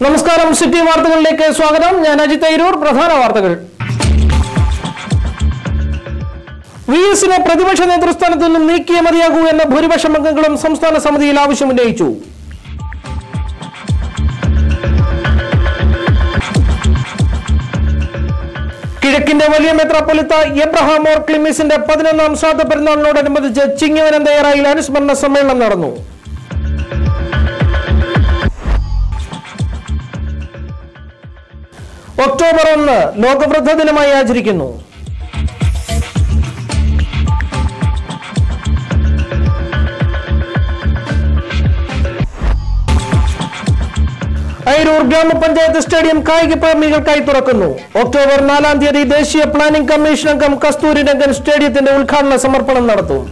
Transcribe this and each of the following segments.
നമസ്കാരം സിറ്റി വാർത്തകളിലേക്ക് സ്വാഗതം ഞാൻ അജിത് തൈരൂർ പ്രധാന വാർത്തകൾ വി എസിനെ പ്രതിപക്ഷ നേതൃസ്ഥാനത്ത് നിന്നും നീക്കിയേ മതിയാകൂ എന്ന ഭൂരിപക്ഷം അംഗങ്ങളും സംസ്ഥാന സമിതിയിൽ ആവശ്യമുന്നയിച്ചു കിഴക്കിന്റെ വലിയ മെത്രാപ്പൊലിത്ത എബ്രഹാം ഓർ ക്ലിമിസിന്റെ പതിനൊന്നാം ശ്രാദ്ധ പെരുന്നാളിനോടനുബന്ധിച്ച് ചിങ്ങവനം തയ്യാറായിൽ അനുസ്മരണ സമ്മേളനം നടന്നു ഒക്ടോബർ ഒന്ന് ലോകവൃദ്ധ ദിനമായി ആചരിക്കുന്നു അയിരൂർ ഗ്രാമപഞ്ചായത്ത് സ്റ്റേഡിയം കായിക പ്രേമികൾക്കായി തുറക്കുന്നു ഒക്ടോബർ നാലാം തീയതി ദേശീയ പ്ലാനിംഗ് കമ്മീഷൻ അംഗം കസ്തൂരി രംഗൻ സ്റ്റേഡിയത്തിന്റെ ഉദ്ഘാടന സമർപ്പണം നടത്തും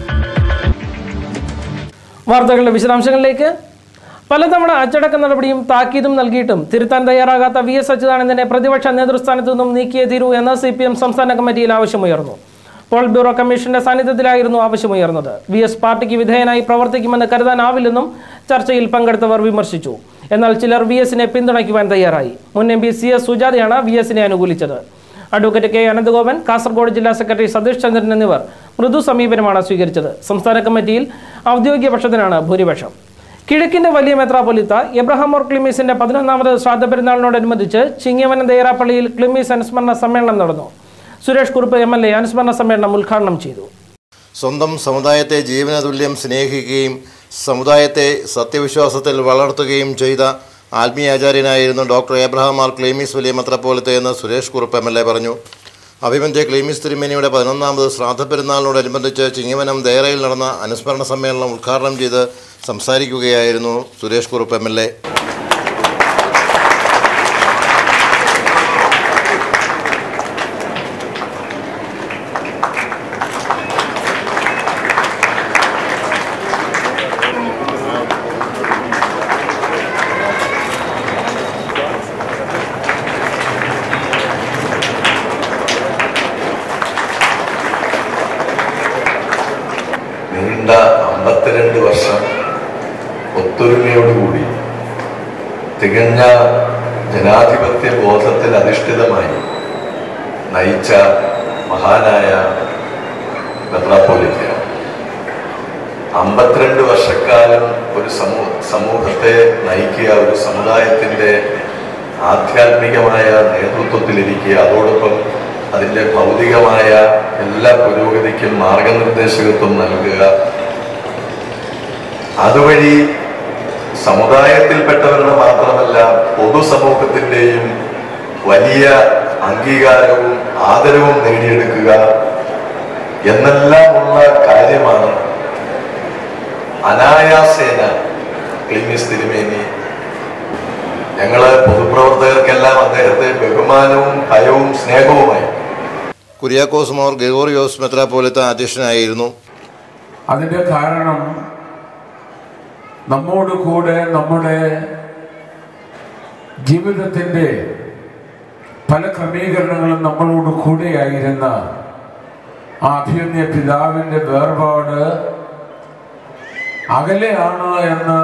വാർത്തകളുടെ വിശദാംശങ്ങളിലേക്ക് പലതവണ അച്ചടക്ക നടപടിയും താക്കീതും നൽകിയിട്ടും തിരുത്താൻ തയ്യാറാകാത്ത വി എസ് അച്യുതാനന്ദനെ പ്രതിപക്ഷ നേതൃസ്ഥാനത്തു നിന്നും നീക്കിയേ തീരൂ എന്ന് സി പി എം സംസ്ഥാന കമ്മിറ്റിയിൽ ആവശ്യമുയർന്നു പോൾ ബ്യൂറോ കമ്മീഷന്റെ സാന്നിധ്യത്തിലായിരുന്നു ആവശ്യമുയർന്നത് വി എസ് പാർട്ടിക്ക് വിധേയനായി പ്രവർത്തിക്കുമെന്ന് കരുതാനാവില്ലെന്നും ചർച്ചയിൽ പങ്കെടുത്തവർ വിമർശിച്ചു എന്നാൽ ചിലർ വി എസിനെ പിന്തുണയ്ക്കുവാൻ തയ്യാറായി മുൻ എം പി സി എസ് സുജാതയാണ് വി എസിനെ അനുകൂലിച്ചത് അഡ്വക്കേറ്റ് കെ അനന്തഗോപൻ കാസർഗോഡ് ജില്ലാ സെക്രട്ടറി സതീഷ് ചന്ദ്രൻ എന്നിവർ മൃദു സമീപനമാണ് സ്വീകരിച്ചത് സംസ്ഥാന കമ്മിറ്റിയിൽ ഔദ്യോഗിക പക്ഷത്തിനാണ് ഭൂരിപക്ഷം കിഴക്കിന്റെ വലിയ മെത്രാപ്പൊലിത്ത എബ്രഹാം ഓർ ക്ലിമീസിന്റെ പതിനൊന്നാമത് ശ്രാദ്ധ പെരുന്നാളിനോടനുബന്ധിച്ച് ചിങ്ങവനം തയ്യാറാപ്പള്ളിയിൽ ക്ലിമീസ് അനുസ്മരണ സമ്മേളനം നടന്നു Suresh Kurup M L A അനുസ്മരണ സമ്മേളനം ഉദ്ഘാടനം ചെയ്തു സ്വന്തം സമുദായത്തെ ജീവനതുല്യം സ്നേഹിക്കുകയും സമുദായത്തെ സത്യവിശ്വാസത്തിൽ വളർത്തുകയും ചെയ്ത ആത്മീയാചാര്യനായിരുന്നു ഡോക്ടർ എബ്രഹാം ആർ ക്ലീമീസ് വലിയ മെത്രപ്പോലത്തെ എന്ന് Suresh Kurup M L A പറഞ്ഞു അഭിമന്യ ക്ലീമീസ് തിരുമേനിയുടെ പതിനൊന്നാമത് ശ്രാദ്ധ പെരുന്നാളിനോടനുബന്ധിച്ച് ചിങ്ങവനം ദേറയിൽ നടന്ന അനുസ്മരണ സമ്മേളനം ഉദ്ഘാടനം ചെയ്ത് സംസാരിക്കുകയായിരുന്നു Suresh Kurup M L A നീണ്ട അമ്പത്തിരണ്ട് വർഷം ഒത്തൊരുമയോടുകൂടി തികഞ്ഞ ജനാധിപത്യ ബോധത്തിൽ അധിഷ്ഠിതമായി നയിച്ച മഹാനായ മെത്രാപ്പോലിക്ക അമ്പത്തിരണ്ട് വർഷക്കാലം ഒരു സമൂഹ സമൂഹത്തെ നയിക്കുക ഒരു സമുദായത്തിന്റെ ആധ്യാത്മികമായ നേതൃത്വത്തിലിരിക്കുക അതോടൊപ്പം അതിന്റെ ഭൗതികമായ എല്ലാ പുരോഗതിക്കും മാർഗനിർദ്ദേശകത്വം നൽകുക അതുവഴി സമുദായത്തിൽപ്പെട്ടവരുടെ മാത്രമല്ല പൊതുസമൂഹത്തിന്റെയും വലിയ അംഗീകാരവും ആദരവും നേടിയെടുക്കുക എന്നെല്ലാമുള്ള കാര്യമാണ് അനായാസേന ക്ലിമിസ് തിരുമേനി ഞങ്ങള് പൊതുപ്രവർത്തകർക്കെല്ലാം അദ്ദേഹത്തെ ബഹുമാനവും ഭയവും സ്നേഹവുമായി കുര്യാക്കോസ് മോർ ഗെഗോറിയോസ് മെത്രാപ്പോലിത്ത അധ്യക്ഷനായിരുന്നു അതിന്റെ കാരണം നമ്മോട് കൂടെ നമ്മുടെ ജീവിതത്തിന്റെ പല ക്രമീകരണങ്ങളും നമ്മളോട് കൂടെയായിരുന്ന ആ അഭിമന്യ പിതാവിന്റെ വേർപാട് അകലെയാണ് എന്ന്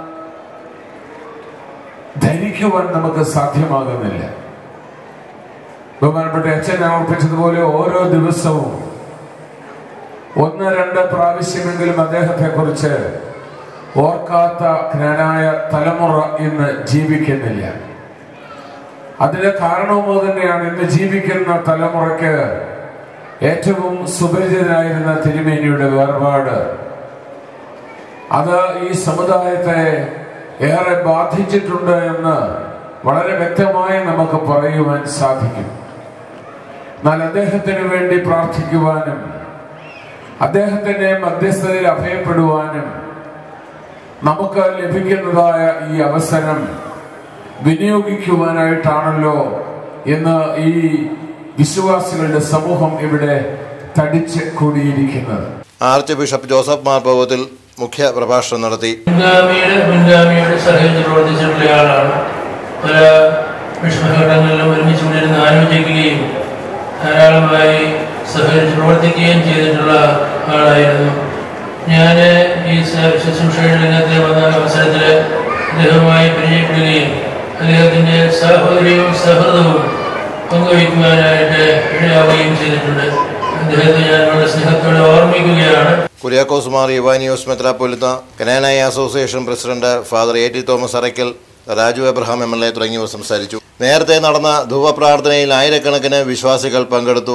ധരിക്കുവാൻ നമുക്ക് സാധ്യമാകുന്നില്ല ബഹുമാനപ്പെട്ട അച്ഛൻ ഓർപ്പിച്ചതുപോലെ ഓരോ ദിവസവും ഒന്ന് രണ്ട് പ്രാവശ്യമെങ്കിലും അദ്ദേഹത്തെ കുറിച്ച് ഓർക്കാത്ത ജ്ഞാനായ തലമുറ ഇന്ന് ജീവിക്കുന്നില്ല അതിന് കാരണവും തന്നെയാണ് ഇന്ന് ജീവിക്കുന്ന തലമുറയ്ക്ക് ഏറ്റവും സുപരിചിതനായിരുന്ന തിരുമേനിയുടെ വേർപാട് അത് ഈ സമുദായത്തെ ഏറെ ബാധിച്ചിട്ടുണ്ട് എന്ന് വളരെ വ്യക്തമായി നമുക്ക് പറയുവാൻ സാധിക്കും എന്നാൽ അദ്ദേഹത്തിന് വേണ്ടി പ്രാർത്ഥിക്കുവാനും അദ്ദേഹത്തിന്റെ മധ്യസ്ഥതയിൽ അഭയപ്പെടുവാനും നമുക്ക് ലഭിക്കുന്നതായ ഈ അവസരം വിനിയോഗിക്കുവാനായിട്ടാണല്ലോ ഇന്ന് ഈ വിശ്വാസികളുടെ സമൂഹം ഇവിടെ തടിച്ച് കൂടിയിരിക്കുന്നത് ആർച്ച് ബിഷപ്പ് ജോസഫ് മാർ ഭവത്തിൽ മുഖ്യ പ്രഭാഷണം നടത്തി മുൻഗാമിയുടെ മുൻഗാമിയുടെ സഹകരിച്ച് പ്രവർത്തിച്ചിട്ടുള്ള ആളാണ് പല വിഷമഘട്ടങ്ങളിലും ഒരുമിച്ച് കൊണ്ടിരുന്ന് ആലോചിക്കുകയും ധാരാളമായി സഹകരിച്ച് പ്രവർത്തിക്കുകയും ചെയ്തിട്ടുള്ള ആളായിരുന്നു ഞാൻ ഈ ശ- ശുശ്രൂഷയുടെ രംഗത്ത് വന്ന അവസരത്തിൽ അദ്ദേഹവുമായി പരിചയപ്പെടുകയും അദ്ദേഹത്തിൻ്റെ സാഹോദര്യവും സഹൃദവും പങ്കുവയ്ക്കുവാനായിട്ട് ഇടയാവുകയും ചെയ്തിട്ടുണ്ട് അദ്ദേഹത്തെ ഞാൻ വളരെ സ്നേഹത്തോടെ ഓർമ്മിക്കുകയാണ് കുര്യാക്കോസ് മാർ യുവാനിയോസ് മെത്രാപ്പൊലിത്ത Knanaya association president father A T Thomas Arackal Raju Abraham M L A തുടങ്ങിയവർ സംസാരിച്ചു നേരത്തെ നടന്ന ധൂപപ്രാർത്ഥനയിൽ ആയിരക്കണക്കിന് വിശ്വാസികൾ പങ്കെടുത്തു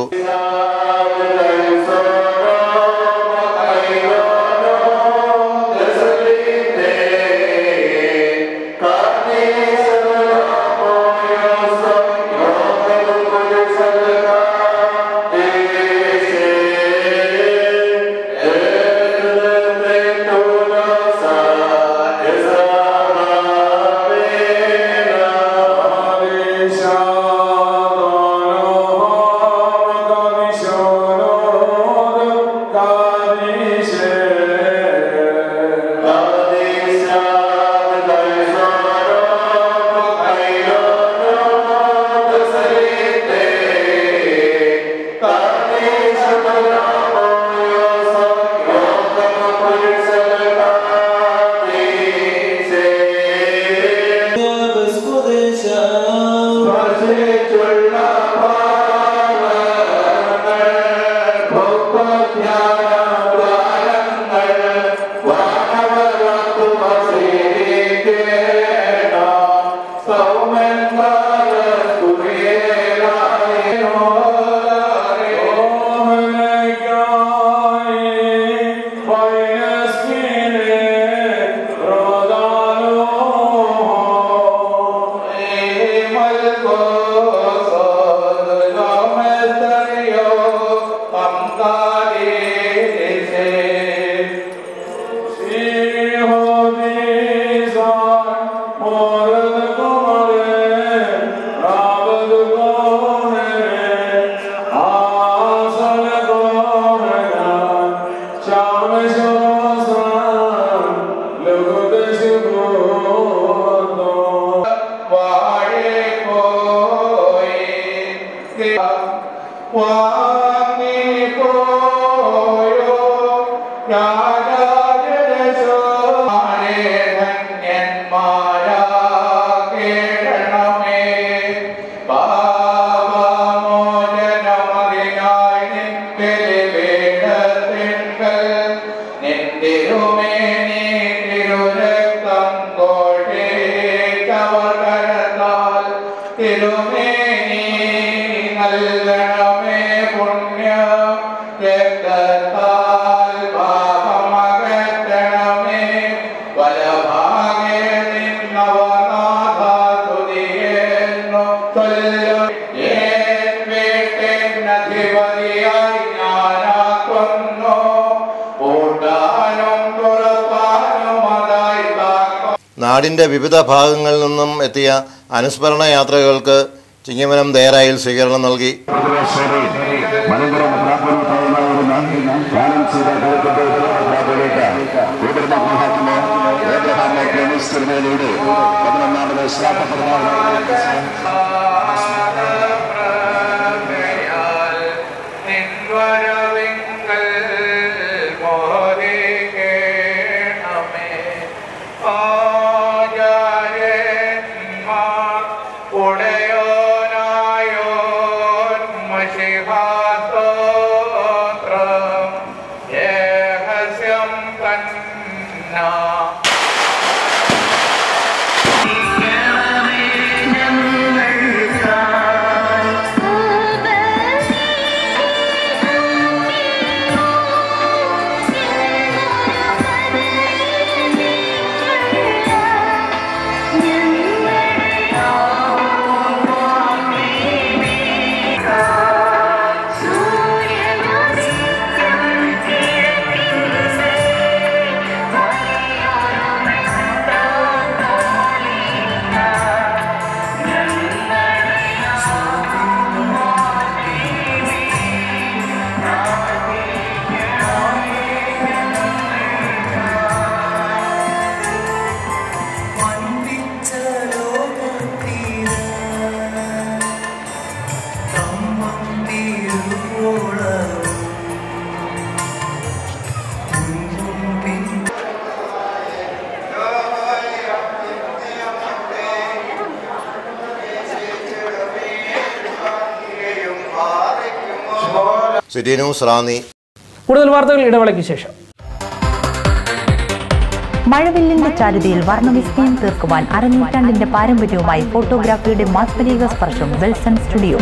നാടിൻ്റെ വിവിധ ഭാഗങ്ങളിൽ നിന്നും എത്തിയ അനുസ്മരണ യാത്രകൾക്ക് ചിങ്ങമനം ദേരായിൽ സ്വീകരണം നൽകി മലങ്കര മെത്രാപ്പൊലീത്തായിരുന്ന ധ്യാനം ചെയ്ത ദൈവത്തിന്റെ മെത്രാപ്പൊലീത്ത ഇവിടുന്ന് മഹാത്മ ഏബ്രഹാമെ ക്ലെമിസ് തിരുമേനിയുടെ പതിനൊന്നാമത് ശ്രാപ്പ ഞങ്ങൾ സിറ്റി ന്യൂസ് റാന്നി കൂടുതൽ വാർത്തകൾ ഇടവേളയ്ക്ക് ശേഷം മഴവില്ലിന്റെ ചാരുതയിൽ വർണ്ണവിസ്മയം തീർക്കുവാൻ അരനൂറ്റാണ്ടിന്റെ പാരമ്പര്യവുമായി ഫോട്ടോഗ്രാഫിയുടെ മാസ്മരിക സ്പർശം വെൽസൺ സ്റ്റുഡിയോ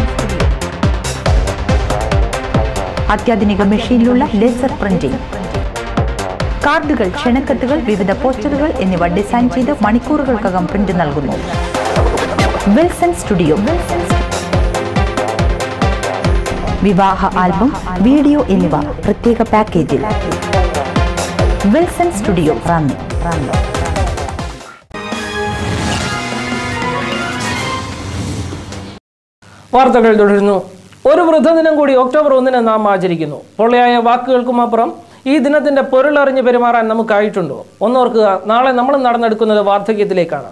അത്യാധുനിക മെഷീനിലുള്ള ലേസർ പ്രിന്റിംഗ് കാർഡുകൾ ക്ഷണക്കത്തുകൾ വിവിധ പോസ്റ്ററുകൾ എന്നിവ ഡിസൈൻ ചെയ്ത് മണിക്കൂറുകൾക്കകം പ്രിന്റ് നൽകുന്നു വിൽസൺ സ്റ്റുഡിയോ വിവാഹ ആൽബം വീഡിയോ എന്നിവ പ്രത്യേക പാക്കേജിൽ വിൽസൺ സ്റ്റുഡിയോ റാന്നി റാന്നി വാർത്തകൾ തുടരുന്നു ഒരു വൃദ്ധദിനം കൂടി ഒക്ടോബർ ഒന്നിന് നാം ആചരിക്കുന്നു പൊള്ളയായ വാക്കുകൾക്കുമപ്പുറം ഈ ദിനത്തിന്റെ പൊരുളറിഞ്ഞ് പെരുമാറാൻ നമുക്കായിട്ടുണ്ടോ ഒന്നോർക്കുക നാളെ നമ്മൾ നടന്നെടുക്കുന്നത് വാർദ്ധക്യത്തിലേക്കാണ്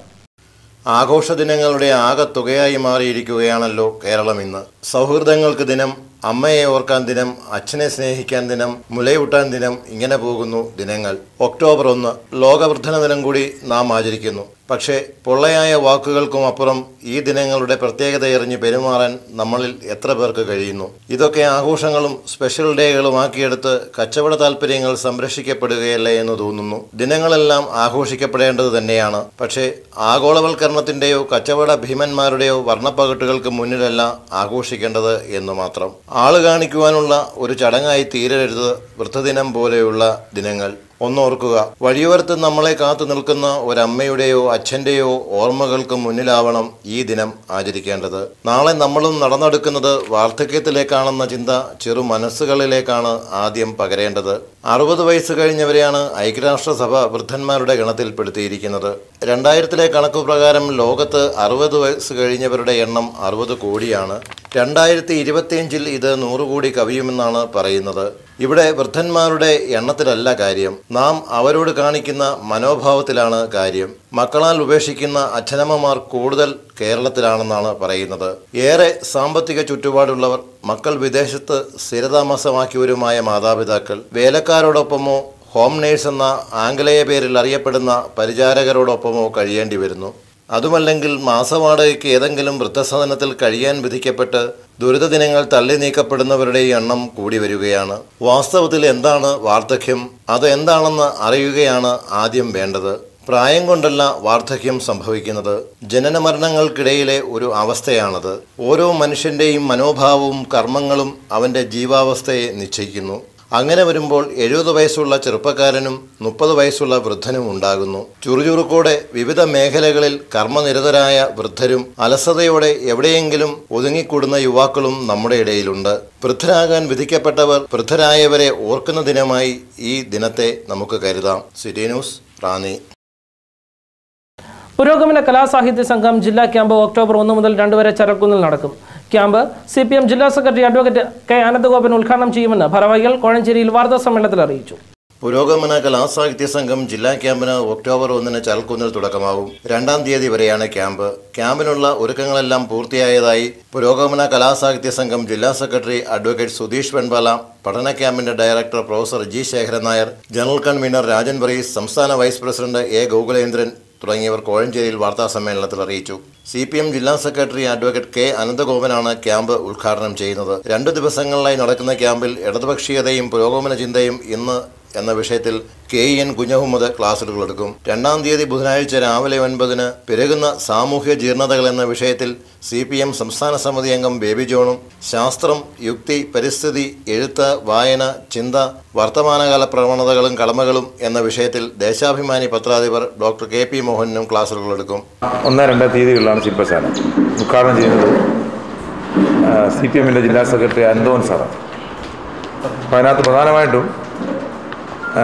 ആഘോഷ ദിനങ്ങളുടെ ആകെ തുകയായി മാറിയിരിക്കുകയാണല്ലോ കേരളം ഇന്ന് സൗഹൃദങ്ങൾക്ക് ദിനം അമ്മയെ ഓർക്കാൻ ദിനം അച്ഛനെ സ്നേഹിക്കാൻ ദിനം മുലയൂട്ടാൻ ദിനം ഇങ്ങനെ പോകുന്നു ദിനങ്ങൾ ഒക്ടോബർ ഒന്ന് ലോകവൃദ്ധന ദിനം കൂടി നാം ആചരിക്കുന്നു പക്ഷേ പൊള്ളയായ വാക്കുകൾക്കും അപ്പുറം ഈ ദിനങ്ങളുടെ പ്രത്യേകത എറിഞ്ഞ് പെരുമാറാൻ നമ്മളിൽ എത്ര പേർക്ക് കഴിയുന്നു ഇതൊക്കെ ആഘോഷങ്ങളും സ്പെഷ്യൽ ഡേകളും ആക്കിയെടുത്ത് കച്ചവട താല്പര്യങ്ങൾ സംരക്ഷിക്കപ്പെടുകയല്ലേ എന്ന് തോന്നുന്നു ദിനങ്ങളെല്ലാം ആഘോഷിക്കപ്പെടേണ്ടത് തന്നെയാണ് പക്ഷേ ആഗോളവൽക്കരണത്തിന്റെയോ കച്ചവട ഭീമന്മാരുടെയോ വർണ്ണപ്പകട്ടുകൾക്ക് മുന്നിലല്ല ആഘോഷിക്കേണ്ടത് എന്ന് മാത്രം ആള് കാണിക്കുവാനുള്ള ഒരു ചടങ്ങായി തീരരുത് വൃദ്ധദിനം പോലെയുള്ള ദിനങ്ങൾ ഒന്നോർക്കുക വഴിയോരത്ത് നമ്മളെ കാത്തു നിൽക്കുന്ന ഒരമ്മയുടെയോ അച്ഛൻ്റെയോ ഓർമ്മകൾക്ക് മുന്നിലാവണം ഈ ദിനം ആചരിക്കേണ്ടത് നാളെ നമ്മളും നടന്നെടുക്കുന്നത് വാർദ്ധക്യത്തിലേക്കാണെന്ന ചിന്ത ചെറു മനസ്സുകളിലേക്കാണ് ആദ്യം പകരേണ്ടത് അറുപത് വയസ്സ് കഴിഞ്ഞവരെയാണ് ഐക്യരാഷ്ട്രസഭ വൃദ്ധന്മാരുടെ ഗണത്തിൽപ്പെടുത്തിയിരിക്കുന്നത് രണ്ടായിരത്തിലെ കണക്കു പ്രകാരം ലോകത്ത് അറുപത് വയസ്സ് കഴിഞ്ഞവരുടെ എണ്ണം അറുപത് കോടിയാണ് രണ്ടായിരത്തി ഇരുപത്തിയഞ്ചിൽ ഇത് നൂറ് കോടി കവിയുമെന്നാണ് പറയുന്നത് ഇവിടെ വൃദ്ധന്മാരുടെ എണ്ണത്തിലല്ല കാര്യം നാം അവരോട് കാണിക്കുന്ന മനോഭാവത്തിലാണ് കാര്യം മക്കളാൽ ഉപേക്ഷിക്കുന്ന അച്ഛനമ്മമാർ കൂടുതൽ കേരളത്തിലാണെന്നാണ് പറയുന്നത് ഏറെ സാമ്പത്തിക ചുറ്റുപാടുള്ളവർ മക്കൾ വിദേശത്ത് സ്ഥിരതാമസമാക്കിയവരുമായ മാതാപിതാക്കൾ വേലക്കാരോടൊപ്പമോ ഹോം നേഴ്സ് എന്ന ആംഗലേയ പേരിൽ അറിയപ്പെടുന്ന പരിചാരകരോടൊപ്പമോ കഴിയേണ്ടി വരുന്നു അതുമല്ലെങ്കിൽ മാസവാടകയ്ക്ക് ഏതെങ്കിലും വൃദ്ധസദനത്തിൽ കഴിയാൻ വിധിക്കപ്പെട്ട് ദുരിതദിനങ്ങൾ തള്ളി നീക്കപ്പെടുന്നവരുടെ എണ്ണം കൂടി വരികയാണ് വാസ്തവത്തിൽ എന്താണ് വാർദ്ധക്യം അത് എന്താണെന്ന് അറിയുകയാണ് ആദ്യം വേണ്ടത് പ്രായം കൊണ്ടല്ല വാർദ്ധക്യം സംഭവിക്കുന്നത് ജനന മരണങ്ങൾക്കിടയിലെ ഒരു അവസ്ഥയാണത് ഓരോ മനുഷ്യന്റെയും മനോഭാവവും കർമ്മങ്ങളും അവന്റെ ജീവാവസ്ഥയെ നിശ്ചയിക്കുന്നു അങ്ങനെ വരുമ്പോൾ എഴുപത് വയസ്സുള്ള ചെറുപ്പക്കാരനും മുപ്പത് വയസ്സുള്ള വൃദ്ധനും ഉണ്ടാകുന്നു ചുറുചുറുക്കോടെ വിവിധ മേഖലകളിൽ കർമ്മനിരതരായ വൃദ്ധരും അലസതയോടെ എവിടെയെങ്കിലും ഒതുങ്ങിക്കൂടുന്ന യുവാക്കളും നമ്മുടെ ഇടയിലുണ്ട് വൃദ്ധരാകാൻ വിധിക്കപ്പെട്ടവർ വൃദ്ധരായവരെ ഓർക്കുന്ന ദിനമായി ഈ ദിനത്തെ നമുക്ക് കരുതാം സിറ്റി ന്യൂസ് റാന്നി പുരോഗമന കലാസാഹിത്യ സംഘം ജില്ലാ ക്യാമ്പ് ഒക്ടോബർ ഒന്ന് മുതൽ രണ്ട് വരെ ചരക്കുന്നിൽ നടക്കും ക്യാമ്പ് സി പി എം ജില്ലാ സെക്രട്ടറി അഡ്വക്കേറ്റ് കെ അനന്തഗോപൻ ഉദ്ഘാടനം ചെയ്യുമെന്ന് ഭാരവാഹികൾ കോഴഞ്ചേരിയിൽ വാർത്താ സമ്മേളനത്തിൽ അറിയിച്ചു പുരോഗമന കലാസാഹിത്യ സംഘം ജില്ലാ ക്യാമ്പിന് ഒക്ടോബർ ഒന്നിന് ചരൽക്കുന്നിൽ തുടക്കമാവും രണ്ടാം തീയതി വരെയാണ് ക്യാമ്പ് ക്യാമ്പിനുള്ള ഒരുക്കങ്ങളെല്ലാം പൂർത്തിയായതായി പുരോഗമന കലാസാഹിത്യ സംഘം ജില്ലാ സെക്രട്ടറി അഡ്വക്കേറ്റ് സുധീഷ് വെൺപാല പഠന ക്യാമ്പിന്റെ director professor G Sekharan Nair general convener Rajan Barees സംസ്ഥാന വൈസ് പ്രസിഡന്റ് എ ഗോകുലേന്ദ്രൻ തുടങ്ങിയവർ കോഴഞ്ചേരിയിൽ വാർത്താ സമ്മേളനത്തിൽ അറിയിച്ചു സി പി എം ജില്ലാ സെക്രട്ടറി അഡ്വക്കേറ്റ് കെ അനന്തഗോപനാണ് ക്യാമ്പ് ഉദ്ഘാടനം ചെയ്യുന്നത് രണ്ടു ദിവസങ്ങളിലായി നടക്കുന്ന ക്യാമ്പിൽ ഇടതുപക്ഷീയതയും പുരോഗമന ചിന്തയും ഇന്ന് എന്ന വിഷയത്തിൽ കെ എൻ കുഞ്ഞഹമ്മദ് ക്ലാസുകൾ എടുക്കും രണ്ടാം തീയതി ബുധനാഴ്ച രാവിലെ ഒൻപതിന് പെരുകുന്ന സാമൂഹ്യ ജീർണതകൾ എന്ന വിഷയത്തിൽ സി പി എം സംസ്ഥാന സമിതി അംഗം ബേബി ജോണും ശാസ്ത്രം യുക്തി പരിസ്ഥിതി എഴുത്ത് വായന ചിന്ത വർത്തമാനകാല പ്രവണതകളും കടമകളും എന്ന വിഷയത്തിൽ ദേശാഭിമാനി പത്രാധിപർ ഡോക്ടർ കെ പി മോഹനും ക്ലാസുകൾ എടുക്കും ഒന്ന് രണ്ട് തീയതികളിലാണ് ശില്പശാല ഉദ്ഘാടനം ചെയ്യുന്നത് സി പി എമ്മിൻ്റെ ജില്ലാ സെക്രട്ടറി അന്തോൻ സാറാണ് അപ്പോൾ അതിനകത്ത് പ്രധാനമായിട്ടും ആ,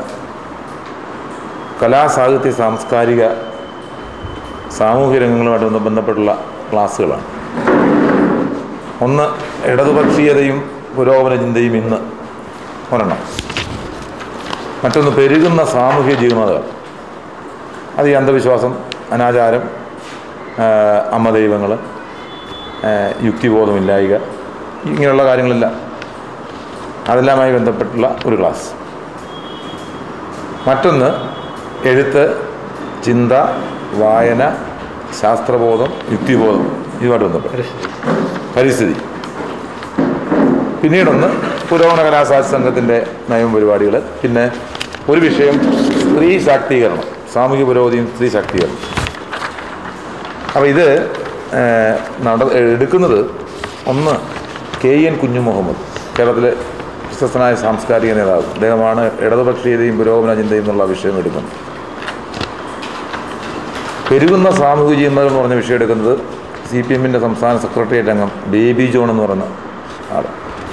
കലാ സാഹിത്യ സാംസ്കാരിക സാമൂഹ്യ രംഗങ്ങളുമായിട്ട് ബന്ധപ്പെട്ടുള്ള ക്ലാസ്സുകളാണ് ഒന്ന് ഇടതുപക്ഷീയതയും പുരോഗമന ചിന്തയും ഇന്ന് ഒരെണ്ണം മറ്റൊന്ന് പെരുകുന്ന സാമൂഹ്യ ജീർണതകൾ അത് ഈ അന്ധവിശ്വാസം അനാചാരം അമ്മ ദൈവങ്ങൾ യുക്തിബോധമില്ലായിക ഇങ്ങനെയുള്ള കാര്യങ്ങളെല്ലാം അതെല്ലാമായി ബന്ധപ്പെട്ടുള്ള ഒരു ക്ലാസ് മറ്റൊന്ന് എഴുത്ത് ചിന്ത വായന ശാസ്ത്രബോധം യുക്തിബോധം ഇതുമായിട്ട് ബന്ധപ്പെട്ട് പരിസ്ഥിതി പിന്നീടൊന്ന് പുരോഗമന കലാസാഹിത്യ സംഘത്തിൻ്റെ നയം പരിപാടികൾ പിന്നെ ഒരു വിഷയം സ്ത്രീ ശാക്തീകരണം സാമൂഹ്യ പുരോഗതിയും സ്ത്രീ ശാക്തീകരണം അപ്പോൾ ഇത് ഏഹ്, നട എടുക്കുന്നത് ഒന്ന് കെ എൻ കുഞ്ഞു മുഹമ്മദ് കേരളത്തിലെ പ്രശസ്തനായ സാംസ്കാരിക നേതാവ് അദ്ദേഹമാണ് ഇടതുപക്ഷീയതയും പുരോഗമന ചിന്തയും എന്നുള്ള വിഷയം എടുക്കുന്നത് പെരുകുന്ന സാമൂഹിക ചിന്തകൾ എന്ന് പറഞ്ഞ വിഷയം എടുക്കുന്നത് സി പി എമ്മിൻ്റെ സംസ്ഥാന സെക്രട്ടേറിയറ്റ് അംഗം ബേബി ജോൺ എന്ന് പറയുന്ന ആള്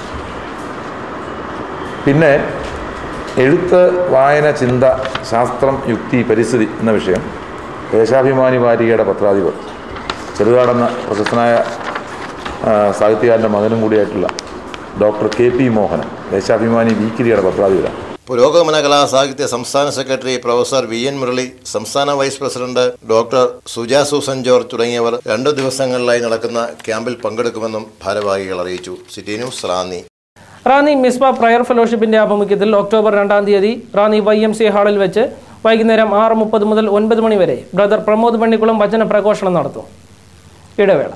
പിന്നെ എഴുത്ത് വായന ചിന്ത ശാസ്ത്രം യുക്തി പരിസ്ഥിതി എന്ന വിഷയം ദേശാഭിമാനി വാരികയുടെ പത്രാധിപർ ചെറുകാടെന്ന പ്രശസ്തനായ ആ, സാഹിത്യകാരൻ്റെ മകനും കൂടിയായിട്ടുള്ള doctor K P Mohanan Deshabhimani വീക്കിലിയുടെ പത്രാധിപരാണ് പുരോഗമന കലാ സാഹിത്യ സംസ്ഥാന സെക്രട്ടറി പ്രൊഫസർ വി എൻ മുരളി സംസ്ഥാന vice president doctor Suja Susan George തുടങ്ങിയവർ രണ്ടു ദിവസങ്ങളിലായി നടക്കുന്ന ക്യാമ്പിൽ പങ്കെടുക്കുമെന്നും ഭാരവാഹികൾ അറിയിച്ചു city news Ranni Ranni Mizpah prayer ഫെലോഷിപ്പിന്റെ ആഭിമുഖ്യത്തിൽ ഒക്ടോബർ രണ്ടാം തീയതി റാന്നി വൈ എം സി ഹാളിൽ വെച്ച് വൈകുന്നേരം ആറ് മുപ്പത് മുതൽ ഒൻപത് മണി വരെ ബ്രദർ പ്രമോദ് പള്ളിക്കുളം വചന പ്രഘോഷണം നടത്തും ഇടവേള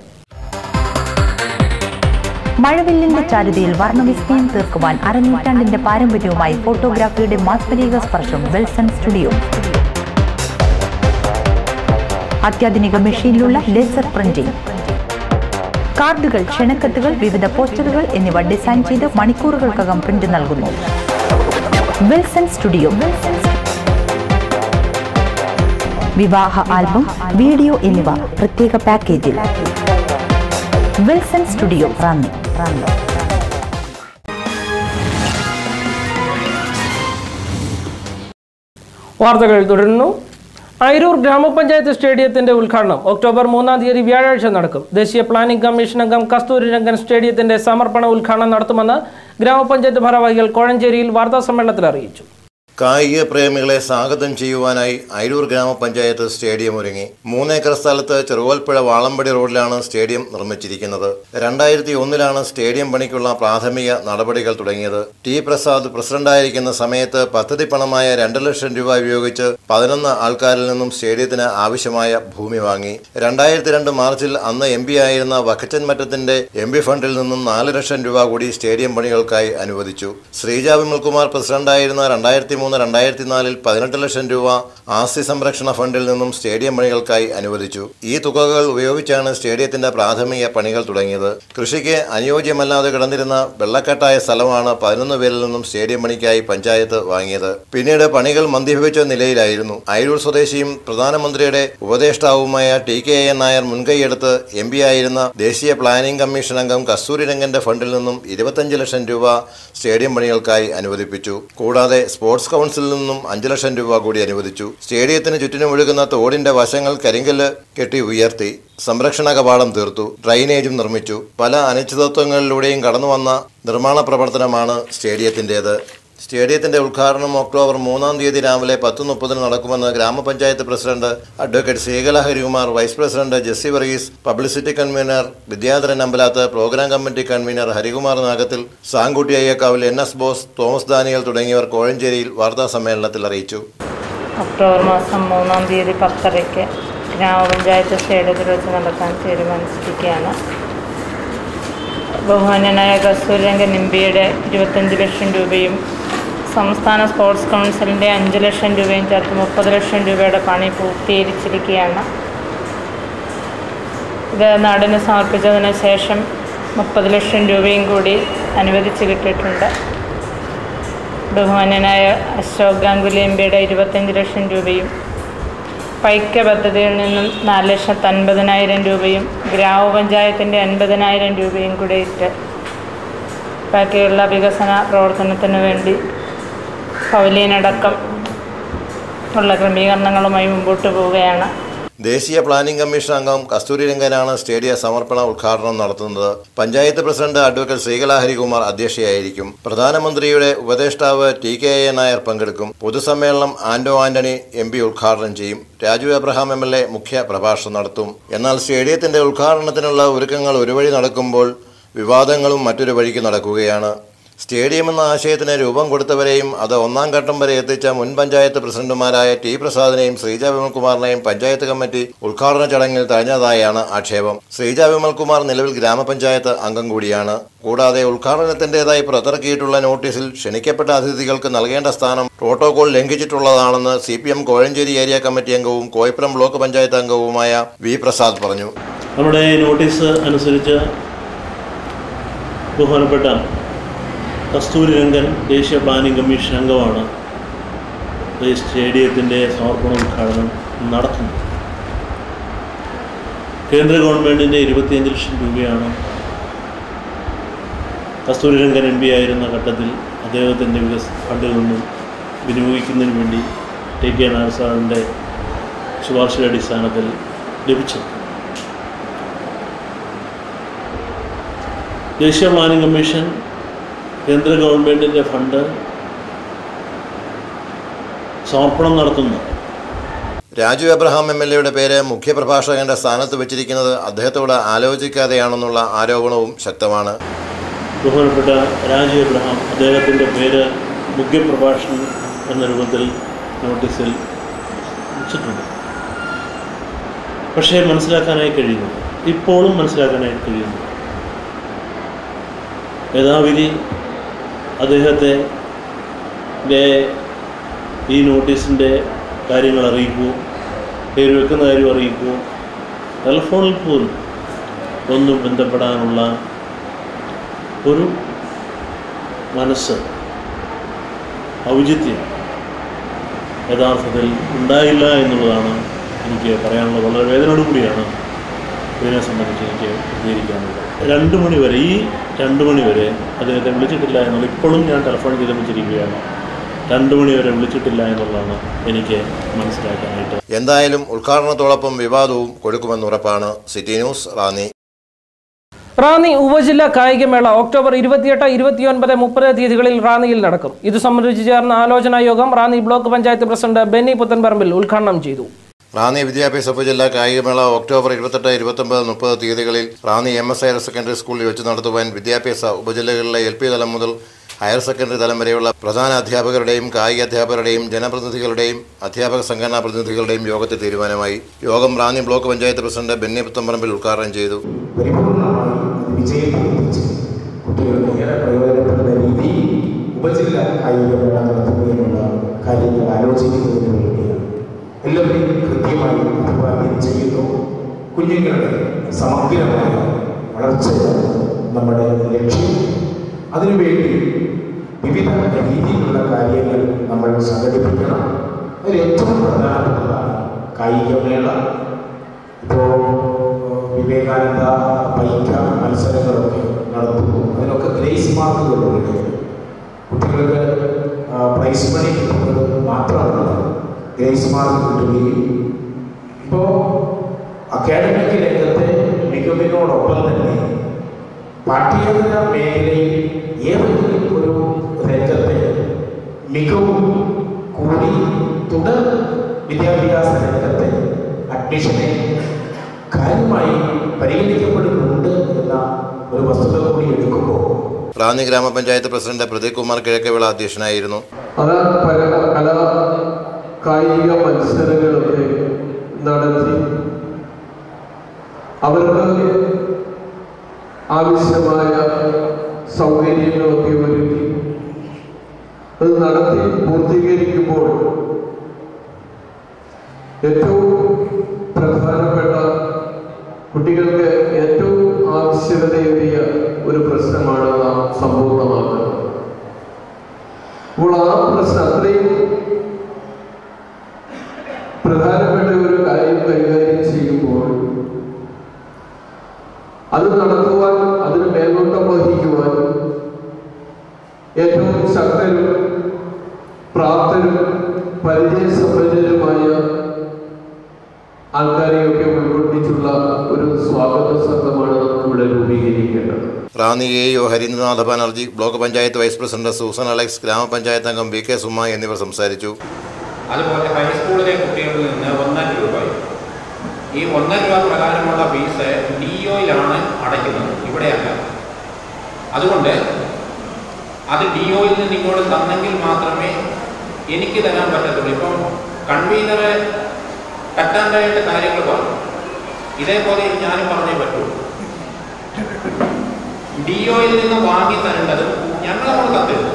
മഴവില്ലിന്റെ ചാരുതയിൽ വർണ്ണവിസ്മയം തീർക്കുവാൻ അരനൂറ്റാണ്ടിന്റെ പാരമ്പര്യവുമായി ഫോട്ടോഗ്രാഫിയുടെ മാസ്മരിക സ്പർശം വെൽസൺ സ്റ്റുഡിയോ അത്യാധുനിക മെഷീനിലുള്ള ലേസർ പ്രിന്റിംഗ് കാർഡുകൾ ക്ഷണക്കത്തുകൾ വിവിധ പോസ്റ്ററുകൾ എന്നിവ ഡിസൈൻ ചെയ്ത് മണിക്കൂറുകൾക്കകം പ്രിന്റ് നൽകുന്നു വിൽസൺ സ്റ്റുഡിയോ വിവാഹ ആൽബം വീഡിയോ എന്നിവ പ്രത്യേക പാക്കേജിൽ വിൽസൺ സ്റ്റുഡിയോ റാന്നി റാന്നി വാർത്തകൾ തുടരുന്നു അയിരൂർ ഗ്രാമപഞ്ചായത്ത് സ്റ്റേഡിയത്തിന്റെ ഉദ്ഘാടനം ഒക്ടോബർ മൂന്നാം തീയതി വ്യാഴാഴ്ച നടക്കും ദേശീയ പ്ലാനിംഗ് കമ്മീഷൻ അംഗം കസ്തൂരി രംഗൻ സ്റ്റേഡിയത്തിന്റെ സമർപ്പണ ഉദ്ഘാടനം നടത്തുമെന്ന് ഗ്രാമപഞ്ചായത്ത് ഭാരവാഹികൾ കോഴഞ്ചേരിയിൽ വാർത്താസമ്മേളനത്തിൽ അറിയിച്ചു കായിക പ്രേമികളെ സ്വാഗതം ചെയ്യുവാനായി അയിരൂർ ഗ്രാമപഞ്ചായത്ത് സ്റ്റേഡിയം ഒരുങ്ങി മൂന്നേക്കർ സ്ഥലത്ത് ചെറുവൽപ്പുഴ വാളമ്പടി റോഡിലാണ് സ്റ്റേഡിയം നിർമ്മിച്ചിരിക്കുന്നത് രണ്ടായിരത്തി ഒന്നിലാണ് സ്റ്റേഡിയം പണിക്കുള്ള പ്രാഥമിക നടപടികൾ തുടങ്ങിയത് ടി പ്രസാദ് പ്രസിഡന്റായിരിക്കുന്ന സമയത്ത് പദ്ധതി പണമായ രണ്ട് ലക്ഷം രൂപ ഉപയോഗിച്ച് പതിനൊന്ന് ആൾക്കാരിൽ നിന്നും സ്റ്റേഡിയത്തിന് ആവശ്യമായ ഭൂമി വാങ്ങി രണ്ടായിരത്തി രണ്ട് മാർച്ചിൽ അന്ന് എം പി ആയിരുന്ന വക്കച്ചൻ മറ്റത്തിന്റെ എം പി ഫണ്ടിൽ നിന്നും നാല് ലക്ഷം രൂപ കൂടി സ്റ്റേഡിയം പണികൾക്കായി അനുവദിച്ചു ശ്രീജ വിമൽകുമാർ പ്രസിഡന്റായിരുന്ന രണ്ടായിരത്തി മൂന്ന് രണ്ടായിരത്തി നാലിൽ പതിനെട്ട് ലക്ഷം രൂപ ആസ്തി സംരക്ഷണ ഫണ്ടിൽ നിന്നും സ്റ്റേഡിയം പണികൾക്കായി അനുവദിച്ചു ഈ തുകകൾ ഉപയോഗിച്ചാണ് സ്റ്റേഡിയത്തിന്റെ പ്രാഥമിക പണികൾ തുടങ്ങിയത് കൃഷിക്ക് അനുയോജ്യമല്ലാതെ കിടന്നിരുന്ന വെള്ളക്കെട്ടായ സ്ഥലമാണ് പതിനൊന്ന് പേരിൽ നിന്നും സ്റ്റേഡിയം പണിക്കായി പഞ്ചായത്ത് വാങ്ങിയത് പിന്നീട് പണികൾ മന്ദീഭവിച്ച നിലയിലായിരുന്നു അയിരൂർ സ്വദേശിയും പ്രധാനമന്ത്രിയുടെ ഉപദേഷ്ടാവുമായ ടി കെ എൻ നായർ മുൻകൈയെടുത്ത് എം പി ആയിരുന്ന ദേശീയ പ്ലാനിംഗ് കമ്മീഷൻ അംഗം കസ്തൂരി രംഗന്റെ ഫണ്ടിൽ നിന്നും ഇരുപത്തഞ്ച് ലക്ഷം രൂപ സ്റ്റേഡിയം പണികൾക്കായി അനുവദിപ്പിച്ചു കൂടാതെ സ്പോർട്സ് കൗൺസിലിൽ നിന്നും അഞ്ച് ലക്ഷം രൂപ കൂടി അനുവദിച്ചു സ്റ്റേഡിയത്തിന് ചുറ്റിനും ഒഴുകുന്ന തോടിന്റെ വശങ്ങൾ കരിങ്കല്ല് കെട്ടി ഉയർത്തി സംരക്ഷണ കവാടം തീർത്തു ഡ്രൈനേജും നിർമ്മിച്ചു പല അനിശ്ചിതത്വങ്ങളിലൂടെയും കടന്നുവന്ന നിർമ്മാണ പ്രവർത്തനമാണ് സ്റ്റേഡിയത്തിൻ്റേത് സ്റ്റേഡിയത്തിന്റെ ഉദ്ഘാടനം ഒക്ടോബർ മൂന്നാം തീയതി രാവിലെ പത്ത് മുപ്പതിന് നടക്കുമെന്ന് ഗ്രാമപഞ്ചായത്ത് president advocate Sreekala Harikumar vice president Jessy Varghese publicity convener Vidyadharan Ambalath programme committee convener Harikumar Nagathil Sankutty Ayyakkavil N S Bose Thomas Daniel തുടങ്ങിയവർ കോഴഞ്ചേരിയിൽ വാർത്താ സമ്മേളനത്തിൽ അറിയിച്ചു ഒക്ടോബർ മാസം മൂന്നാം തീയതി പത്തരയ്ക്ക് ഗ്രാമപഞ്ചായത്ത് സ്റ്റേഡിയത്തിൽ വെച്ച് നടത്താൻ തീരുമാനിച്ചിരിക്കുകയാണ് ബഹുമാന്യനായ കസ്തൂരംഗൻ എം പിയുടെ ഇരുപത്തഞ്ച് ലക്ഷം രൂപയും സംസ്ഥാന സ്പോർട്സ് കൗൺസിലിൻ്റെ അഞ്ച് ലക്ഷം രൂപയും ചേർത്ത് മുപ്പത് ലക്ഷം രൂപയുടെ പണി പൂർത്തീകരിച്ചിരിക്കുകയാണ് ഇത് നാടിന് സമർപ്പിച്ചതിന് ശേഷം മുപ്പത് ലക്ഷം രൂപയും കൂടി അനുവദിച്ച് കിട്ടിയിട്ടുണ്ട് ബഹുമാന്യനായ അശോക് ഗാംഗുലി എം പിയുടെ ഇരുപത്തഞ്ച് ലക്ഷം രൂപയും പൈക്ക പദ്ധതിയിൽ നിന്നും നാല് ലക്ഷത്തി അൻപതിനായിരം രൂപയും ഗ്രാമപഞ്ചായത്തിൻ്റെ അൻപതിനായിരം രൂപയും കൂടി ഇട്ട് ബാക്കിയുള്ള വികസന പ്രവർത്തനത്തിന് വേണ്ടി പവലിയനടക്കം ഉള്ള ക്രമീകരണങ്ങളുമായി മുമ്പോട്ട് പോവുകയാണ് ദേശീയ പ്ലാനിംഗ് കമ്മീഷൻ അംഗം കസ്തൂരി രംഗനാണ് സ്റ്റേഡിയ സമർപ്പണ ഉദ്ഘാടനം നടത്തുന്നത് പഞ്ചായത്ത് പ്രസിഡന്റ് അഡ്വക്കേറ്റ് ശ്രീകല ഹരികുമാർ അധ്യക്ഷയായിരിക്കും പ്രധാനമന്ത്രിയുടെ ഉപദേഷ്ടാവ് ടി കെ എ നായർ പങ്കെടുക്കും പൊതുസമ്മേളനം ആന്റോ ആന്റണി എം പി ഉദ്ഘാടനം ചെയ്യും Raju Abraham M L A മുഖ്യ പ്രഭാഷണം നടത്തും എന്നാൽ സ്റ്റേഡിയത്തിന്റെ ഉദ്ഘാടനത്തിനുള്ള ഒരുക്കങ്ങൾ ഒരു വഴി നടക്കുമ്പോൾ വിവാദങ്ങളും മറ്റൊരു വഴിക്ക് നടക്കുകയാണ് സ്റ്റേഡിയം എന്ന ആശയത്തിന് രൂപം കൊടുത്തവരെയും അത് ഒന്നാം ഘട്ടം വരെ എത്തിച്ച മുൻ പഞ്ചായത്ത് പ്രസിഡന്റുമാരായ ടി പ്രസാദിനെയും ശ്രീജ വിമൽകുമാറിനെയും പഞ്ചായത്ത് കമ്മിറ്റി ഉദ്ഘാടന ചടങ്ങിൽ തഴഞ്ഞതായാണ് ആക്ഷേപം ശ്രീജ വിമൽകുമാർ നിലവിൽ ഗ്രാമപഞ്ചായത്ത് അംഗം കൂടിയാണ് കൂടാതെ ഉദ്ഘാടനത്തിന്റേതായി പുറത്തിറക്കിയിട്ടുള്ള നോട്ടീസിൽ ക്ഷണിക്കപ്പെട്ട അതിഥികൾക്ക് നൽകേണ്ട സ്ഥാനം പ്രോട്ടോകോൾ ലംഘിച്ചിട്ടുള്ളതാണെന്ന് C P M Kozhencherry area committee അംഗവും കോയപ്പുറം ബ്ലോക്ക് പഞ്ചായത്ത് അംഗവുമായ വി പ്രസാദ് പറഞ്ഞു നമ്മുടെ നോട്ടീസ് അനുസരിച്ച് ബഹുമാനപ്പെട്ട കസ്തൂരി രംഗൻ ദേശീയ പ്ലാനിംഗ് കമ്മീഷൻ അംഗമാണ് ഈ സ്റ്റേഡിയത്തിൻ്റെ സമർപ്പണ ഉദ്ഘാടനം നടത്തുന്നത് കേന്ദ്ര ഗവൺമെൻറ്റിൻ്റെ ഇരുപത്തിയഞ്ച് ലക്ഷം രൂപയാണ് കസ്തൂരി രംഗൻ എം പി ആയിരുന്ന ഘട്ടത്തിൽ അദ്ദേഹത്തിൻ്റെ വികസ ഫണ്ടിൽ നിന്നും വിനിയോഗിക്കുന്നതിന് വേണ്ടി ടി കെ നായർ സാറിൻ്റെ ശുപാർശയുടെ അടിസ്ഥാനത്തിൽ ലഭിച്ചത് ദേശീയ പ്ലാനിംഗ് കമ്മീഷൻ കേന്ദ്ര ഗവൺമെൻറ്റിൻ്റെ ഫണ്ട് സമർപ്പണം നടത്തുന്നു രാജു എബ്രഹാം എം എൽ എയുടെ പേര് മുഖ്യപ്രഭാഷകന്റെ സ്ഥാനത്ത് വെച്ചിരിക്കുന്നത് അദ്ദേഹത്തോട് ആലോചിക്കാതെയാണെന്നുള്ള ആരോപണവും ശക്തമാണ് ബഹുമാനപ്പെട്ട രാജീവ് എബ്രഹാം അദ്ദേഹത്തിൻ്റെ പേര് മുഖ്യപ്രഭാഷകൻ എന്ന രൂപത്തിൽ നോട്ടീസിൽ വെച്ചിട്ടുണ്ട് പക്ഷേ മനസ്സിലാക്കാനായി കഴിയുന്നു ഇപ്പോഴും മനസ്സിലാക്കാനായി കഴിയുന്നു യഥാവിധി അദ്ദേഹത്തെ ന്റെ ഈ നോട്ടീസിൻ്റെ കാര്യങ്ങൾ അറിയിക്കുമോ പേര് വെക്കുന്ന കാര്യം അറിയിക്കുമോ ടെലിഫോണിൽ പോലും ഒന്നും ബന്ധപ്പെടാനുള്ള ഒരു മനസ്സ് ഔചിത്യം യഥാർത്ഥത്തിൽ ഉണ്ടായില്ല എന്നുള്ളതാണ് എനിക്ക് പറയാനുള്ള വളരെ വേദനയോട് കൂടിയാണ് ഇതിനെ സംബന്ധിച്ച് എനിക്ക് പ്രതികരിക്കാനുള്ളത് രണ്ട് മണി വരെ ഈ രണ്ട് മണി വരെ അദ്ദേഹത്തെ വിളിച്ചിട്ടില്ല എന്നുള്ള ഇപ്പോഴും ഞാൻ ടെലിഫോൺ ചെയ്ത് വെച്ചിരിക്കുകയാണ് രണ്ട് മണി വരെ വിളിച്ചിട്ടില്ല എന്നുള്ളതാണ് എനിക്ക് മനസ്സിലാക്കാനായിട്ട് എന്തായാലും ഉദ്ഘാടനത്തോടൊപ്പം വിവാദവും കൊടുക്കുമെന്ന് ഉറപ്പാണ് സിറ്റി ന്യൂസ് റാന്നി റാന്നി ഉപജില്ലാ കായികമേള ഒക്ടോബർ ഇരുപത്തിയെട്ട് ഇരുപത്തിയൊൻപത് മുപ്പത് തീയതികളിൽ റാന്നിയിൽ നടക്കും ഇത് സംബന്ധിച്ച് ചേർന്ന ആലോചനാ യോഗം റാന്നി ബ്ലോക്ക് പഞ്ചായത്ത് പ്രസിഡന്റ് ബെന്നി പുത്തൻപറമ്പിൽ ഉദ്ഘാടനം ചെയ്തു റാന്നി വിദ്യാഭ്യാസ ഉപജില്ലാ കായികമേള ഒക്ടോബർ ഇരുപത്തെട്ട് ഇരുപത്തൊമ്പത് മുപ്പത് തീയതികളിൽ Ranni M S higher secondary സ്കൂളിൽ വെച്ച് നടത്തുവാൻ വിദ്യാഭ്യാസ ഉപജില്ലകളിലെ എൽ പി തലം മുതൽ ഹയർ സെക്കൻഡറി തലം വരെയുള്ള പ്രധാന അധ്യാപകരുടെയും കായിക അധ്യാപകരുടെയും ജനപ്രതിനിധികളുടെയും അധ്യാപക സംഘടനാ പ്രതിനിധികളുടെയും യോഗത്തിൽ തീരുമാനമായി യോഗം റാന്നി ബ്ലോക്ക് പഞ്ചായത്ത് പ്രസിഡന്റ് ബെന്നി പുത്തമ്പറമ്പിൽ ഉദ്ഘാടനം ചെയ്തു പരിപൂർണമായി അത് വിജയത്തിലെത്തിച്ച് കുട്ടികൾക്ക് ഏറെ പ്രയോജനപ്പെടുന്ന രീതിയിൽ ഉപജില്ല കായികമേള നടത്തുന്നതിനുള്ള കാര്യങ്ങൾ ആലോചിക്കുന്നതിന് വേണ്ടിയാണ് എല്ലാവരെയും കൃത്യമായി അഭിവാദ്യം ചെയ്യുന്നു കുഞ്ഞുങ്ങളുടെ സമഗ്രമായ വളർച്ചയാണ് നമ്മുടെ ലക്ഷ്യം അതിനുവേണ്ടി വിവിധ രീതിയിലുള്ള കാര്യങ്ങൾ നമ്മൾ സംഘടിപ്പിക്കണം അതിൽ ഏറ്റവും പ്രധാനപ്പെട്ടതാണ് കായികമേള ഇപ്പോൾ വിവേകാനന്ദ പൈക്ക മത്സരങ്ങളൊക്കെ നടത്തുന്നു അതിനൊക്കെ ഗ്രേസ് മാർക്കുകളുണ്ട് കുട്ടികൾക്ക് ആ, പ്രൈസ് മണി കിട്ടുന്നത് മാത്രമല്ല ഗ്രേസ് മാർക്ക് കിട്ടുകയും ഇപ്പോൾ അക്കാഡമിക് രംഗത്തെ മികവിനോടൊപ്പം തന്നെ പാഠ്യേതര മേഖലയിൽ ഏതെങ്കിലും ഒരു രംഗത്തെ മികവും കൂടി തുടർ വിദ്യാഭ്യാസ രംഗത്തെ അഡ്മിഷനെ കാര്യമായി പരിഗണിക്കപ്പെടുന്നുണ്ട് എന്ന ഒരു വസ്തുത കൂടി എടുക്കുമ്പോൾ റാന്നി ഗ്രാമപഞ്ചായത്ത് പ്രസിഡന്റ് പ്രദീപ് കുമാർ കിഴക്കവിള അധ്യക്ഷനായിരുന്നു അത് പല കലാ കായിക മത്സരങ്ങളൊക്കെ നടത്തി അവർക്ക് ആവശ്യമായ സൗകര്യങ്ങളൊക്കെ ഒരുക്കി അത് നടത്തി പൂർത്തീകരിക്കുമ്പോൾ ഏറ്റവും പ്രധാനപ്പെട്ട കുട്ടികൾക്ക് ഏറ്റവും ആവശ്യകതയേറിയ ഒരു പ്രശ്നമാണ് നാം സമ്പൂർണ്ണമാക്കുന്നത് അപ്പോൾ ആ പ്രശ്നം അത്രയും പ്രധാനപ്പെട്ട ഒരു കാര്യം കൈകാര്യം ചെയ്യുമ്പോൾ അത് നടത്തുവാൻ അതിന് മേൽനോട്ടം വഹിക്കുവാൻ ഏറ്റവും ശക്തരും പ്രാപ്തരും പരിചയസമ്പന്നരുമായ ആൾക്കാരെയൊക്കെ ഉൾക്കൊണ്ടിച്ചുള്ള ഒരു സ്വാഗത സംഘമാണ് നമുക്ക് ഇവിടെ രൂപീകരിക്കേണ്ടത് Ranni A O Harindranatha Banerjee block panchayat vice president Susan Alex ഗ്രാമപഞ്ചായത്ത് അംഗം വി കെ സുമ എന്നിവർ സംസാരിച്ചു അതുപോലെ ഹൈസ്കൂളിലെ കുട്ടികളിൽ നിന്ന് ഒന്നര രൂപയും ഈ ഒന്നര രൂപ പ്രകാരമുള്ള ഫീസ് ഡി ഒയിലാണ് അടയ്ക്കുന്നത് ഇവിടെയല്ല അതുകൊണ്ട് അത് ഡി ഒയിൽ നിന്ന് ഇങ്ങോട്ട് തന്നെങ്കിൽ മാത്രമേ എനിക്ക് തരാൻ പറ്റത്തുള്ളൂ ഇപ്പം കൺവീനറെ കറ്റാണ്ടായിട്ട് കാര്യങ്ങൾ പറഞ്ഞു ഇതേപോലെ ഞാനും പറഞ്ഞേ പറ്റുള്ളൂ ഡി ഒയിൽ നിന്ന് വാങ്ങി തരേണ്ടത് ഞങ്ങൾ നമ്മൾ കത്തെഴുതും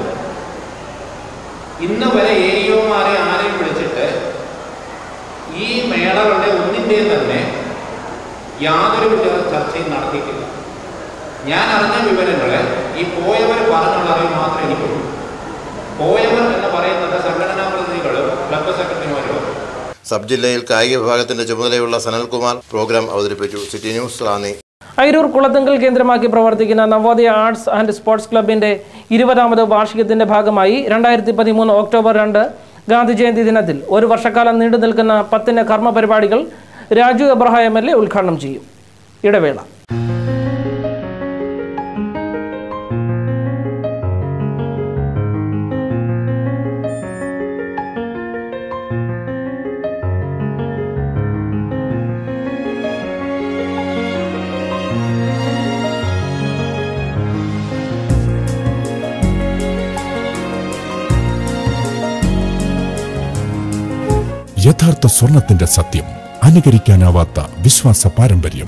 ഇന്ന് വരെ എ ഇഒമാരെ ആരെയും വിളിച്ചിട്ട് ഈ മേളകളുടെ ഒന്നിൻ്റെയും തന്നെ യാതൊരു വിധ ചർച്ചയും നടത്തിയിട്ടില്ല ഞാൻ അറിഞ്ഞ വിവരങ്ങളെ ഈ പോയവർ പറഞ്ഞുള്ള അറിവ് മാത്രമേ എനിക്കുള്ളൂ പോയവർ എന്ന് പറയുന്നത് സംഘടനാ പ്രതിനിധികളും ക്ലബ്ബ് സെക്രട്ടറിമാരും സബ് ജില്ലയിൽ കായിക വിഭാഗത്തിന്റെ ചുമതലയുള്ള സനൽകുമാർ പ്രോഗ്രാം അവതരിപ്പിച്ചു സിറ്റി ന്യൂസ് റാന്നി അയിരൂർ കുളത്തുങ്കൽ കേന്ദ്രമാക്കി പ്രവർത്തിക്കുന്ന നവോദയ ആർട്സ് ആൻഡ് സ്പോർട്സ് ക്ലബിന്റെ ഇരുപതാമത് വാർഷികത്തിന്റെ ഭാഗമായി രണ്ടായിരത്തി പതിമൂന്ന് ഒക്ടോബർ രണ്ട് ഗാന്ധി ജയന്തി ദിനത്തിൽ ഒരു വർഷക്കാലം നീണ്ടു നിൽക്കുന്ന പത്തിന് കർമ്മ പരിപാടികൾ Raju Abraham M L A ഉദ്ഘാടനം ചെയ്യും ഇടവേള യഥാർത്ഥ സ്വർണത്തിന്റെ സത്യം അനുകരിക്കാനാവാത്ത വിശ്വാസ പാരമ്പര്യം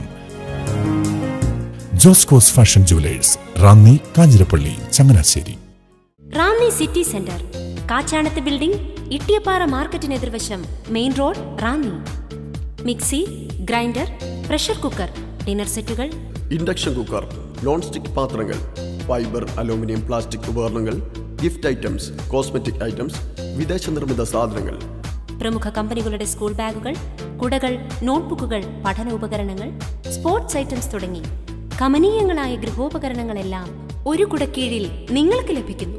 Joscos fashion jewellers Ranni Kanjirappally Changanassery Ranni city centre Kachanath building Ittiyappara മാർക്കറ്റിന് എതിർവശം main road Ranni mixie grinder pressure cooker dinner സെറ്റുകൾ ഇൻഡക്ഷൻ കുക്കർ നോൺ സ്റ്റിക് പാത്രങ്ങൾ ഫൈബർ അലൂമിനിയം പ്ലാസ്റ്റിക് ഉപകരണങ്ങൾ ഗിഫ്റ്റ് ഐറ്റംസ് കോസ്മെറ്റിക് ഐറ്റംസ് വിദേശ നിർമ്മിത സാധനങ്ങൾ പ്രമുഖ കമ്പനികളുടെ സ്കൂൾ ബാഗുകൾ കുടകൾ നോട്ട്ബുക്കുകൾ പഠന ഉപകരണങ്ങൾ സ്പോർട്സ് ഐറ്റംസ് തുടങ്ങി കമനീയങ്ങളായ ഗൃഹോപകരണങ്ങളെല്ലാം ഒരു കുടക്കീഴിൽ നിങ്ങൾക്ക് ലഭിക്കുന്നു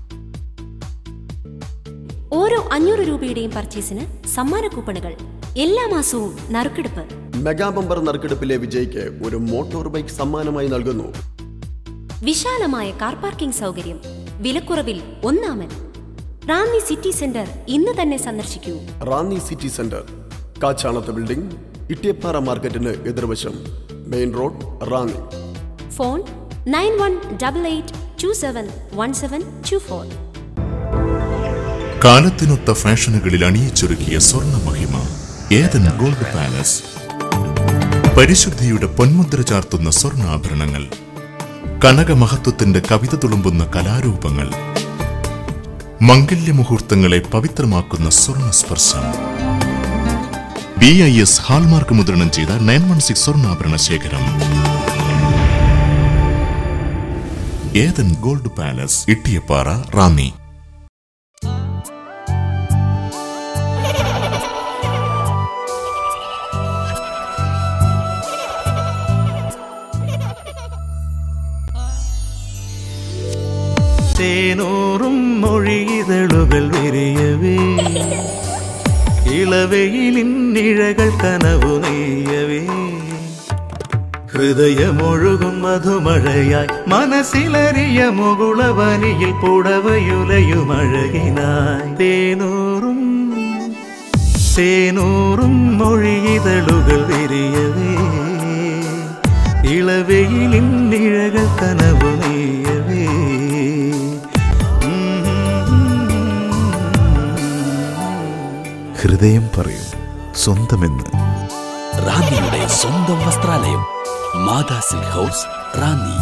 ഓരോ അഞ്ഞൂറ് രൂപയുടെയും പർച്ചേസിന് സമ്മാന കൂപ്പണുകൾ എല്ലാ മാസവും നറുക്കെടുപ്പ് മെഗാ ബമ്പർ നറുക്കെടുപ്പിലെ വിജയിക്ക് ഒരു മോട്ടോർ ബൈക്ക് സമ്മാനമായി നൽകുന്നു വിശാലമായ കാർ പാർക്കിംഗ് സൗകര്യം വിലക്കുറവിൽ ഒന്നാമൻ റാന്നി സിറ്റി സെന്റർ ഇന്ന് തന്നെ സന്ദർശിക്കൂ Ranni city centre Kachanath building Ittiyappara മാർക്കറ്റിന് എതിർവശം main road Ranni phone nine one double eight two seven one seven two four കാലത്തിനൊത്ത ഫാഷനുകളിൽ അണിയിച്ചൊരുക്കിയ സ്വർണ്ണ മഹിമ ഏതൻ ഗോൾഡ് പാലസ് പരിശുദ്ധിയുടെ പൊന്മുദ്ര ചാർത്തുന്ന സ്വർണ്ണാഭരണങ്ങൾ കനകമഹത്വത്തിന്റെ കവിത തുളുമ്പുന്ന കലാരൂപങ്ങൾ മംഗല്യമുഹൂർത്തങ്ങളെ പവിത്രമാക്കുന്ന സ്വർണ്ണ സ്പർശം ബി ഐ എസ് ഹാൾമാർക്ക് മുദ്രണം ചെയ്ത നയൻ വൺ സിക്സ് സ്വർണ്ണാഭരണ ശേഖരം Ethan gold palace Ittiyappara Ranni തേനൂറും മൊഴിയിതളുകൾ വിരിയവേ ഇളവെയിലിൻ നിഴകൾ കനവു നെയ്യവേ ഹൃദയമൊഴുകും മധുമഴയായി മനസ്സിലറിയ മുകുളവനിയിൽ പുടവയുലയുമഴകിനായി തേനൂറും തേനൂറും മൊഴിയിതളുകൾ വിരിയവേ ഇളവെയിലിൻ നിഴകൾ കനവു നെയ്യവേ ഹൃദയം പറയും സ്വന്തമെന്ന് റാന്നിയുടെ സ്വന്തം വസ്ത്രാലയം മാതാ സിൽക്ക് ഹൗസ് റാന്നി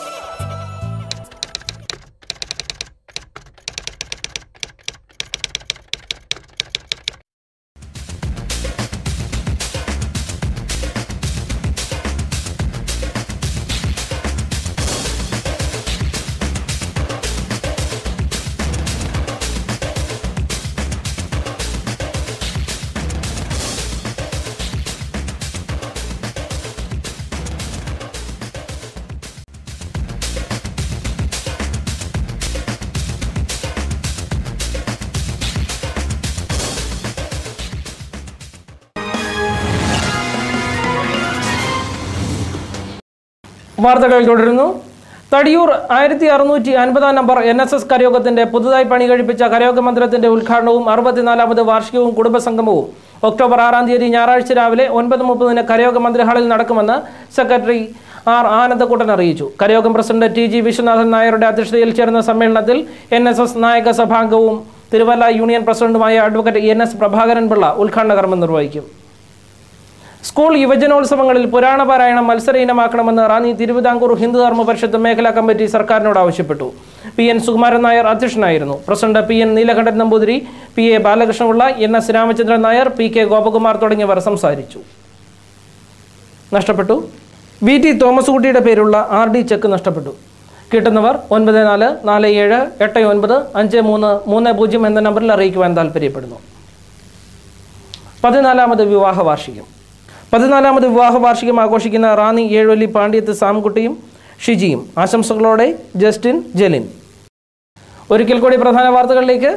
വാർത്തകൾ തുടരുന്നു തടിയൂർ ആയിരത്തി അറുന്നൂറ്റി അൻപതാം നമ്പർ എൻ എസ് എസ് കരയോഗത്തിന്റെ പുതുതായി പണി കഴിപ്പിച്ച കരയോഗ മന്ദിരത്തിന്റെ ഉദ്ഘാടനവും അറുപത്തിനാലാമത് വാർഷികവും കുടുംബസംഗമവും ഒക്ടോബർ ആറാം തീയതി ഞായറാഴ്ച രാവിലെ ഒൻപത് മുപ്പതിന് കരയോഗ മന്ത്രി ഹാളിൽ നടക്കുമെന്ന് സെക്രട്ടറി ആർ ആനന്ദക്കുട്ടൻ അറിയിച്ചു കരയോഗം പ്രസിഡന്റ് ടി ജി വിശ്വനാഥൻ നായരുടെ അധ്യക്ഷതയിൽ ചേർന്ന സമ്മേളനത്തിൽ എൻ എസ് എസ് നായക സഭാംഗവും തിരുവല്ല യൂണിയൻ പ്രസിഡന്റുമായ advocate N S Prabhakaran Pillai ഉദ്ഘാടന കർമ്മം നിർവഹിക്കും സ്കൂൾ യുവജനോത്സവങ്ങളിൽ പുരാണ പാരായണം മത്സര ഇനമാക്കണമെന്ന് റാന്നി തിരുവിതാംകൂർ ഹിന്ദു ധർമ്മ പരിഷത്ത് മേഖലാ കമ്മിറ്റി സർക്കാരിനോട് ആവശ്യപ്പെട്ടു പി എൻ സുകുമാരൻ നായർ അധ്യക്ഷനായിരുന്നു president P N Neelakantan Namboothiri P A Balakrishnapillai N S Ramachandran Nair P K Gopakumar തുടങ്ങിയവർ സംസാരിച്ചു നഷ്ടപ്പെട്ടു വി ടി തോമസ് കുട്ടിയുടെ പേരുള്ള ആർ ഡി ചെക്ക് നഷ്ടപ്പെട്ടു കിട്ടുന്നവർ ഒൻപത് നാല് നാല് ഏഴ് എട്ട് ഒൻപത് അഞ്ച് മൂന്ന് മൂന്ന് പൂജ്യം എന്ന നമ്പറിൽ അറിയിക്കുവാൻ താല്പര്യപ്പെടുന്നു പതിനാലാമത് വിവാഹ വാർഷികം പതിനാലാമത് വിവാഹ വാർഷികം ആഘോഷിക്കുന്ന റാന്നി ഏഴുവല്ലി പാണ്ഡ്യത്ത് സാംകുട്ടിയും ഷിജിയും ആശംസകളോടെ ജസ്റ്റിൻ ജലിൻ ഒരിക്കൽ കൂടി പ്രധാന വാർത്തകളിലേക്ക്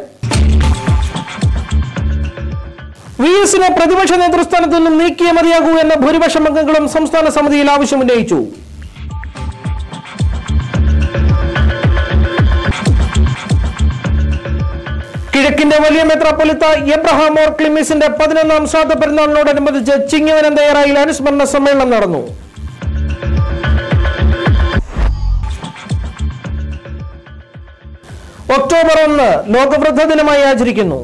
വി എസിനെ പ്രതിപക്ഷ നേതൃസ്ഥാനത്തു നിന്നും നീക്കിയേ മതിയാകൂ എന്ന ഭൂരിപക്ഷം അംഗങ്ങളും സംസ്ഥാന സമിതിയിൽ ആവശ്യമുന്നയിച്ചു കിഴക്കിന്റെ വലിയ മെത്രാപ്പൊലിത്ത എബ്രഹാം മോർ ക്ലിമിസിന്റെ പതിനൊന്നാം ശ്രാദ്ധ പെരുന്നാളിനോടനുബന്ധിച്ച് ചിങ്ങവനന്തയറായിൽ അനുസ്മരണ സമ്മേളനം നടന്നു ഒക്ടോബർ ഒന്ന് ലോകവൃദ്ധ ദിനമായി ആചരിക്കുന്നു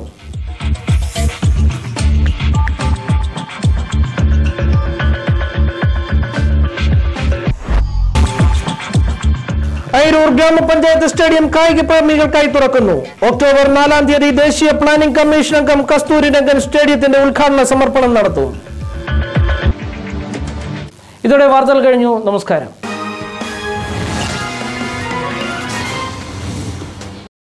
അയിരൂർ ഗ്രാമപഞ്ചായത്ത് സ്റ്റേഡിയം കായിക പ്രേമികൾക്കായി തുറക്കുന്നു ഒക്ടോബർ നാലാം തീയതി ദേശീയ പ്ലാനിംഗ് കമ്മീഷൻ അംഗം കസ്തൂരി രംഗൻ സ്റ്റേഡിയത്തിന്റെ ഉദ്ഘാടന സമർപ്പണം നടത്തും ഇതോടെ വാർത്തകൾ കഴിഞ്ഞു നമസ്കാരം